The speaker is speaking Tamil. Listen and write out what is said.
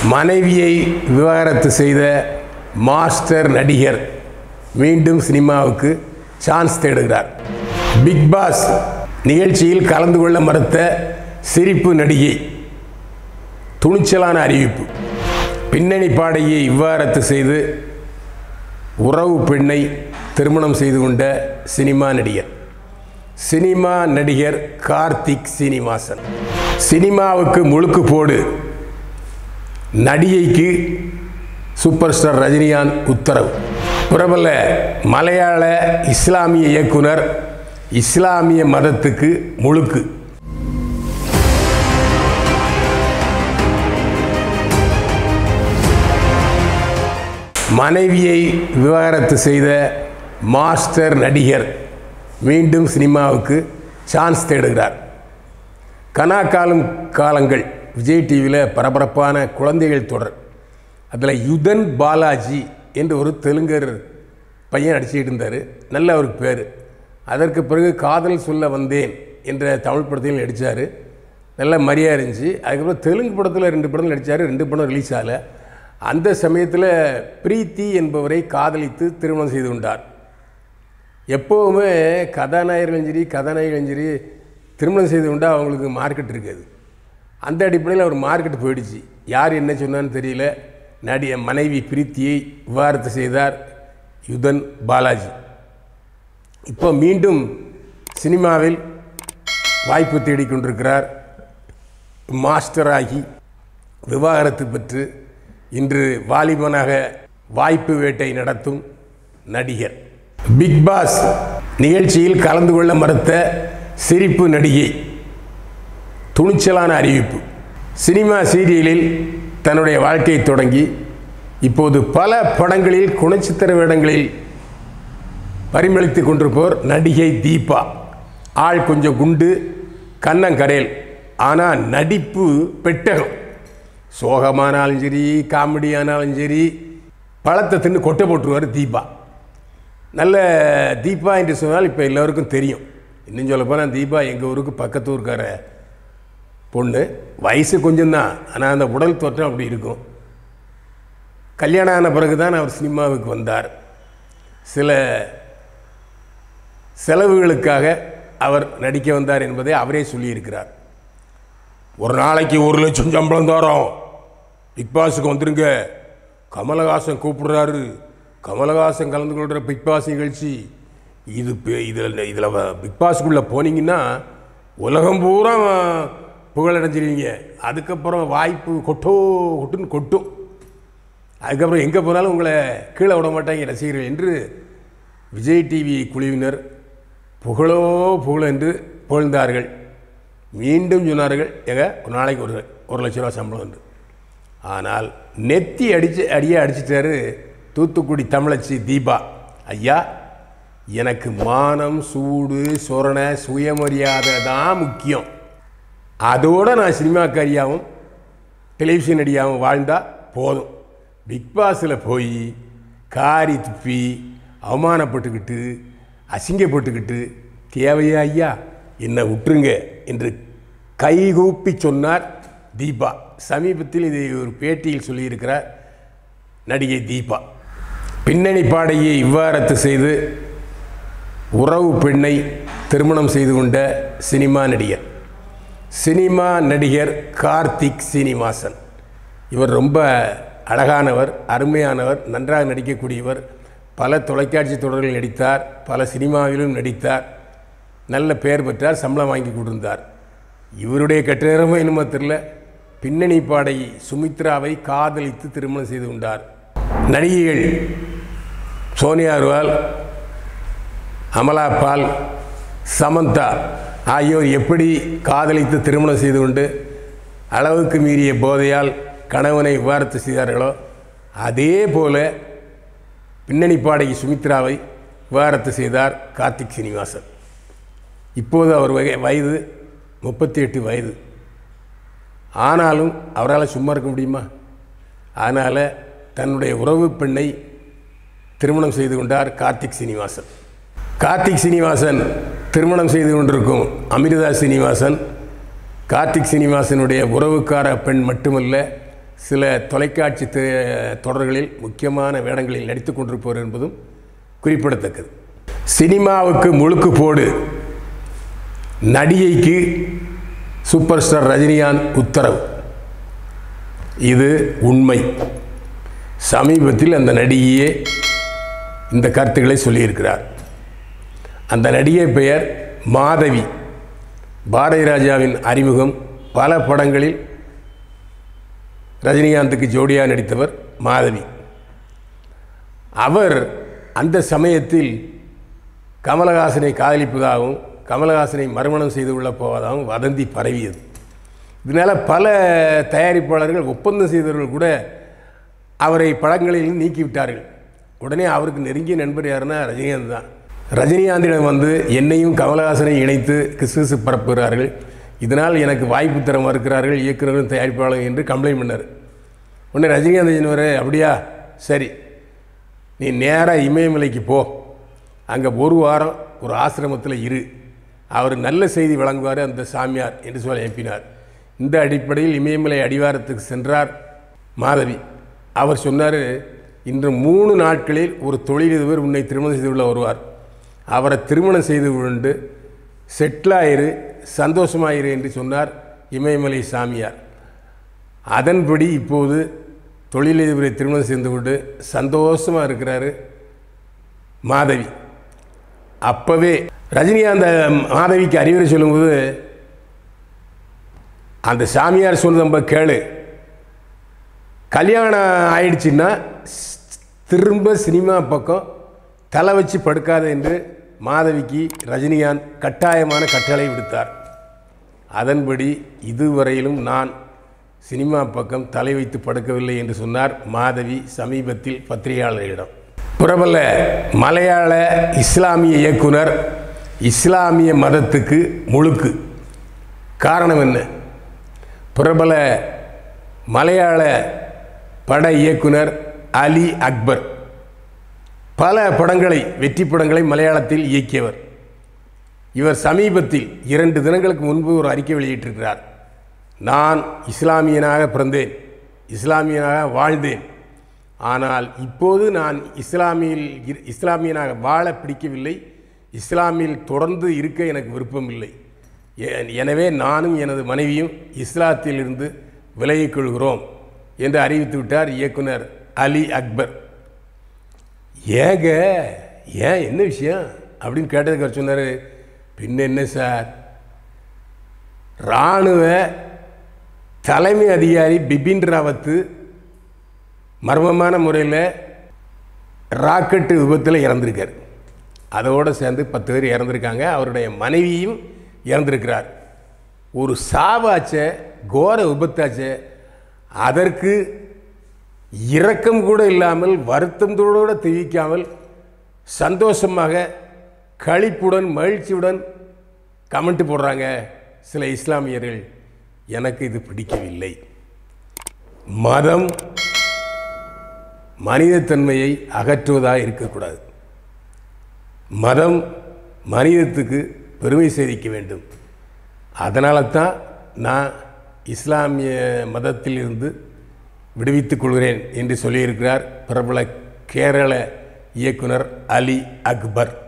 மனைவியை விவாகரத்து செய்த மாஸ்டர் நடிகர் மீண்டும் சினிமாவுக்கு சான்ஸ் தேடுகிறார் பிக் பாஸ் நிகழ்ச்சியில் கலந்து கொள்ள மறுத்த சிரிப்பு நடிகை துணிச்சலான அறிவிப்பு பின்னணி பாடகியை விவாகரத்து செய்து உறவு பெண்ணை திருமணம் செய்து கொண்ட சினிமா நடிகர் சினிமா நடிகர் கார்த்திக் சீனிவாசன் சினிமாவுக்கு முழுக்கு போடு நடிகைக்கு சூப்பர் ஸ்டார் ரஜினிகாந்த் உத்தரவு பிரபல மலையாள இஸ்லாமிய இயக்குனர் இஸ்லாமிய மதத்துக்கு முழுக்கு மனைவியை விவாகரத்து செய்த மாஸ்டர் நடிகர் மீண்டும் சினிமாவுக்கு சான்ஸ் தேடுகிறார் கனா காலம் காலங்கள் விஜய் டிவியில் பரபரப்பான குழந்தைகள் தொடர் அதில் யுதன் பாலாஜி என்று ஒரு தெலுங்கர் பையன் நடிச்சுக்கிட்டு இருந்தார் நல்ல அவருக்கு பேர் அதற்கு பிறகு காதல் சொல்ல வந்தேன் என்ற தமிழ் படத்தில் நடித்தார் நல்ல மரியாதை இருந்துச்சு அதுக்கப்புறம் தெலுங்கு படத்தில் ரெண்டு படம் நடித்தார் ரெண்டு படம் ரிலீஸ் ஆகலை அந்த சமயத்தில் பிரீத்தி என்பவரை காதலித்து திருமணம் செய்து கொண்டார் எப்போவுமே கதாநாயகர்களும் சரி கதாநாயகர்களும் சரி திருமணம் செய்து கொண்டால் அவங்களுக்கு மார்க்கெட் இருக்காது அந்த அடிப்படையில் அவர் மார்க்கெட் போயிடுச்சு யார் என்ன சொன்னான்னு தெரியல நடிக மனைவி பிரீத்தியை விவாகரத்து செய்தார் யுதன் பாலாஜி இப்போ மீண்டும் சினிமாவில் வாய்ப்பு தேடிக்கொண்டிருக்கிறார் மாஸ்டராகி விவாகரத்து பெற்று இன்று வாலிபனாக வாய்ப்பு வேட்டை நடத்தும் நடிகர் பிக் பாஸ் நிகழ்ச்சியில் கலந்து கொள்ள மறுத்த சிரிப்பு நடிகை துணிச்சலான அறிவிப்பு சினிமா சீரியலில் தன்னுடைய வாழ்க்கையை தொடங்கி இப்போது பல படங்களில் குணச்சித்திர வேடங்களில் பரிமளித்து கொண்டிருப்போர் நடிகை தீபா ஆள் கொஞ்சம் குண்டு கண்ணங்கரேல் ஆனால் நடிப்பு பெட்டகம் சோகமானாலும் சரி காமெடி ஆனாலும் சரி பழத்தை தின்னு கொட்டை போட்டுருவார் தீபா நல்ல தீபா என்று சொன்னால் இப்போ எல்லோருக்கும் தெரியும் இன்னும் சொல்ல போனால் தீபா எங்கள் ஊருக்கு பக்கத்து ஊருக்கார பொண்ணு வயசு கொஞ்சம்தான் ஆனால் அந்த உடல் தோற்றம் அப்படி இருக்கும் கல்யாணம் ஆன பிறகு தான் அவர் சினிமாவுக்கு வந்தார் சில செலவுகளுக்காக அவர் நடிக்க வந்தார் என்பதை அவரே சொல்லியிருக்கிறார் ஒரு நாளைக்கு ஒரு லட்சம் சம்பளம் தரோம் பிக் பாஸுக்கு வந்துருங்க கமலஹாசன் கூப்பிடுறாரு கமலஹாசன் கலந்து கொள்கிற பிக் பாஸ் நிகழ்ச்சி இது பெ- இதில் இதில் பிக் பாஸுக்குள்ளே போனீங்கன்னா உலகம் பூரா புகழடைஞ்சிருவீங்க அதுக்கப்புறம் வாய்ப்பு கொட்டோ கொட்டுன்னு கொட்டும் அதுக்கப்புறம் எங்கே போனாலும் உங்களை கீழே விட மாட்டாங்க ரசிகர்கள் என்று விஜய் டிவி குழுவினர் புகழோ புகழ் என்று புகழ்ந்தார்கள் மீண்டும் சொன்னார்கள் எங்க ஒரு நாளைக்கு ஒரு ஒரு லட்ச ரூபா சம்பளம் என்று ஆனால் நெத்தி அடிச்சு அடியே அடிச்சிட்டாரு தூத்துக்குடி தமிழச்சி தீபா ஐயா எனக்கு மானம் சூடு சொரண சுயமரியாதை தான் முக்கியம் அதோடு நான் சினிமாக்காரியாகவும் டெலிவிஷன் நடிகாகவும் வாழ்ந்தால் போதும் பிக் பாஸில் போய் காரி துப்பி அவமானப்பட்டுக்கிட்டு அசிங்கப்பட்டுக்கிட்டு தேவையா ஐயா என்னை விட்டுருங்க என்று கைகூப்பி சொன்னார் தீபா சமீபத்தில் இதை ஒரு பேட்டியில் சொல்லியிருக்கிறார் நடிகை தீபா பின்னணி பாடகியை விவாகரத்து செய்து உறவு பெண்ணை திருமணம் செய்து கொண்ட சினிமா நடிகர் சினிமா நடிகர் கார்த்திக் சீனிவாசன் இவர் ரொம்ப அழகானவர் அருமையானவர் நன்றாக நடிக்கக்கூடியவர் பல தொலைக்காட்சி தொடர்களில் நடித்தார் பல சினிமாவிலும் நடித்தார் நல்ல பெயர் பெற்றார் சம்பளம் வாங்கி கொண்டிருந்தார் இவருடைய கட்டிடமோ என்னமோ தெரியல பின்னணி பாடகி சுமித்ராவை காதலித்து திருமணம் செய்து கொண்டார் நடிகைகள் சோனியா அகர்வால் அமலா பால் சமந்தா ஆகியோர் எப்படி காதலித்து திருமணம் செய்து கொண்டு அளவுக்கு மீறிய போதையால் கணவனை விவாகரத்து செய்தார்களோ அதே போல பின்னணி பாடகி சுமித்ராவை விவாகரத்து செய்தார் கார்த்திக் சீனிவாசன் இப்போது அவர் வகை வயது முப்பத்தி எட்டு வயது ஆனாலும் அவரால் சும்மா இருக்க முடியுமா அதனால் தன்னுடைய உறவு பெண்ணை திருமணம் செய்து கொண்டார் கார்த்திக் சீனிவாசன் கார்த்திக் சீனிவாசன் திருமணம் செய்து கொண்டிருக்கும் அமிர்தா சீனிவாசன் கார்த்திக் சீனிவாசனுடைய உறவுக்கார பெண் மட்டுமல்ல சில தொலைக்காட்சி த- தொடர்களில் முக்கியமான வேடங்களில் நடித்து கொண்டிருப்பவர் என்பதும் குறிப்பிடத்தக்கது சினிமாவுக்கு முழுக்கு போடு நடிகைக்கு சூப்பர் ஸ்டார் ரஜினிகாந்த் உத்தரவு இது உண்மை சமீபத்தில் அந்த நடிகையே இந்த கருத்துக்களை சொல்லியிருக்கிறார் அந்த நடிகை பெயர் மாதவி பாரதி ராஜாவின் அறிமுகம் பல படங்களில் ரஜினிகாந்துக்கு ஜோடியாக நடித்தவர் மாதவி அவர் அந்த சமயத்தில் கமலஹாசனை காதலிப்பதாகவும் கமலஹாசனை மறுமணம் செய்து கொள்ள போவதாகவும் வதந்தி பரவியது இதனால் பல தயாரிப்பாளர்கள் ஒப்பந்தம் செய்தவர்கள் கூட அவரை படங்களில் நீக்கிவிட்டார்கள் உடனே அவருக்கு நெருங்கிய நண்பர் யாருன்னா ரஜினிகாந்த் தான் ரஜினிகாந்திடம் வந்து என்னையும் கமலஹாசனை இணைத்து கிசுகிசு பரப்புகிறார்கள் இதனால் எனக்கு வாய்ப்பு தர மறுக்கிறார்கள் இயக்குநரும் தயாரிப்பாளர் என்று கம்ப்ளைண்ட் பண்ணார் உடனே ரஜினிகாந்த் சொன்னவர் அப்படியா சரி நீ நேராக இமயமலைக்கு போ அங்கே ஒரு வாரம் ஒரு ஆசிரமத்தில் இரு அவர் நல்ல செய்தி வழங்குவார் அந்த சாமியார் என்று சொல்லி அனுப்பினார் இந்த அடிப்படையில் இமயமலை அடிவாரத்துக்கு சென்றார் மாதவி அவர் சொன்னார் இன்று மூணு நாட்களில் ஒரு தொழிலதிபர் உன்னை திருமணம் செய்து கொள்ள வருவார் அவரை திருமணம் செய்து கொண்டு செட்டிலாயிரு சந்தோஷமாயிரு என்று சொன்னார் இமயமலை சாமியார் அதன்படி இப்போது தொழிலதிபரை திருமணம் செய்து கொண்டு சந்தோஷமாக இருக்கிறாரு மாதவி அப்போவே ரஜினிகாந்த் மாதவிக்கு அறிவுரை சொல்லும்போது அந்த சாமியார் சொன்னது நம்ம கேளு கல்யாணம் ஆயிடுச்சுன்னா ஸ்- திரும்ப சினிமா பக்கம் தலை வச்சு படுக்காத என்று மாதவிக்கு ரஜினிகாந்த் கட்டாயமான கட்டளை விடுத்தார் அதன்படி இதுவரையிலும் நான் சினிமா பக்கம் தலை வைத்து படுக்கவில்லை என்று சொன்னார் மாதவி சமீபத்தில் பத்திரிகையாளர்களிடம் பிரபல மலையாள இஸ்லாமிய இயக்குனர் இஸ்லாமிய மதத்துக்கு முழுக்கு காரணம் என்ன பிரபல மலையாள பட இயக்குனர் அலி அக்பர் பல படங்களை வெற்றி படங்களை மலையாளத்தில் இயக்கியவர் இவர் சமீபத்தில் இரண்டு தினங்களுக்கு முன்பு ஒரு அறிக்கை வெளியிட்டிருக்கிறார் நான் இஸ்லாமியனாக பிறந்தேன் இஸ்லாமியனாக வாழ்ந்தேன் ஆனால் இப்போது நான் இஸ்லாமியில் இரு- இஸ்லாமியனாக வாழ பிடிக்கவில்லை இஸ்லாமில் தொடர்ந்து இருக்க எனக்கு விருப்பமில்லை எ- எனவே நானும் எனது மனைவியும் இஸ்லாத்திலிருந்து விலகிக் கொள்கிறோம் என்று அறிவித்து விட்டார் இயக்குனர் அலி அக்பர் ஏங்க ஏன் என்ன விஷயம் அப்படின்னு கேட்டதுக்கு அவர் சொன்னார் பின்ன என்ன சார் இராணுவ தலைமை அதிகாரி பிபின் ராவத்து மர்மமான முறையில் ராக்கெட்டு விபத்தில் இறந்திருக்கார் அதோடு சேர்ந்து பத்து பேர் இறந்திருக்காங்க அவருடைய மனைவியும் இறந்திருக்கிறார் ஒரு சாவாச்ச கோர விபத்தாச்ச அதற்கு இரக்கம் கூட இல்லாமல் வருத்தத்தோடு தெரிவிக்காமல் சந்தோஷமாக களிப்புடன் மகிழ்ச்சியுடன் கமெண்ட் போடுறாங்க சில இஸ்லாமியர்கள் எனக்கு இது பிடிக்கவில்லை மதம் மனிதத்தன்மையை அகற்றுவதாக இருக்கக்கூடாது மதம் மனிதத்துக்கு பெருமை சேர்க்க வேண்டும் அதனால தான் நான் இஸ்லாமிய மதத்திலிருந்து விடுவித்துக் கொள்கிறேன் என்று சொல்லியிருக்கிறார் பிரபல கேரள இயக்குனர் அலி அக்பர்